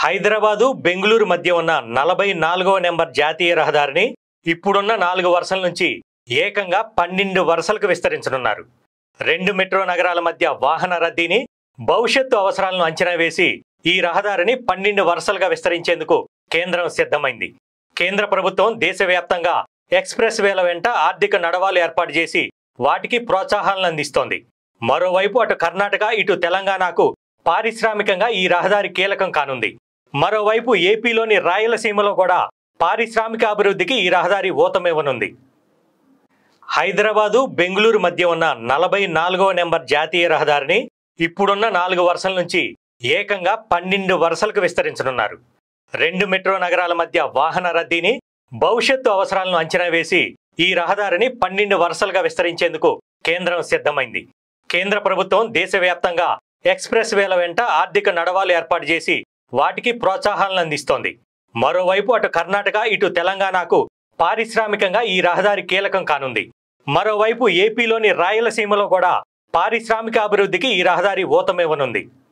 హైదరాబాదు బెంగళూరు మధ్య ఉన్న నలభై నాలుగవ నెంబర్ జాతీయ రహదారిని ఇప్పుడున్న నాలుగు వరుసల నుంచి ఏకంగా పన్నెండు వరుసలకు విస్తరించనున్నారు రెండు మెట్రో నగరాల మధ్య వాహన రద్దీని భవిష్యత్తు అవసరాలను అంచనా వేసి ఈ రహదారిని పన్నెండు వరుసలుగా విస్తరించేందుకు కేంద్రం సిద్ధమైంది కేంద్ర ప్రభుత్వం దేశవ్యాప్తంగా ఎక్స్ప్రెస్ వేల వెంట ఆర్థిక నడవాలు ఏర్పాటు చేసి వాటికి ప్రోత్సాహాలను అందిస్తోంది మరోవైపు అటు కర్ణాటక ఇటు తెలంగాణకు పారిశ్రామికంగా ఈ రహదారి కీలకం కానుంది మరోవైపు ఏపీలోని రాయలసీమలో కూడా పారిశ్రామిక అభివృద్ధికి ఈ రహదారి ఊతమివ్వనుంది హైదరాబాదు బెంగళూరు మధ్య ఉన్న నలభై నాలుగవ నెంబర్ జాతీయ రహదారిని ఇప్పుడున్న నాలుగు వరుసల నుంచి ఏకంగా పన్నెండు వరుసలకు విస్తరించనున్నారు రెండు మెట్రో నగరాల మధ్య వాహన రద్దీని భవిష్యత్తు అవసరాలను అంచనా వేసి ఈ రహదారిని పన్నెండు వరుసలుగా విస్తరించేందుకు కేంద్రం సిద్ధమైంది కేంద్ర ప్రభుత్వం దేశవ్యాప్తంగా ఎక్స్ప్రెస్ వేల వెంట ఆర్థిక నడవాలు ఏర్పాటు చేసి వాటికి ప్రోత్సాహాలను అందిస్తోంది మరోవైపు అటు కర్ణాటక ఇటు తెలంగాణకు పారిశ్రామికంగా ఈ రహదారి కీలకం కానుంది మరోవైపు ఏపీలోని రాయలసీమలో కూడా పారిశ్రామిక అభివృద్ధికి ఈ రహదారి ఊతమివ్వనుంది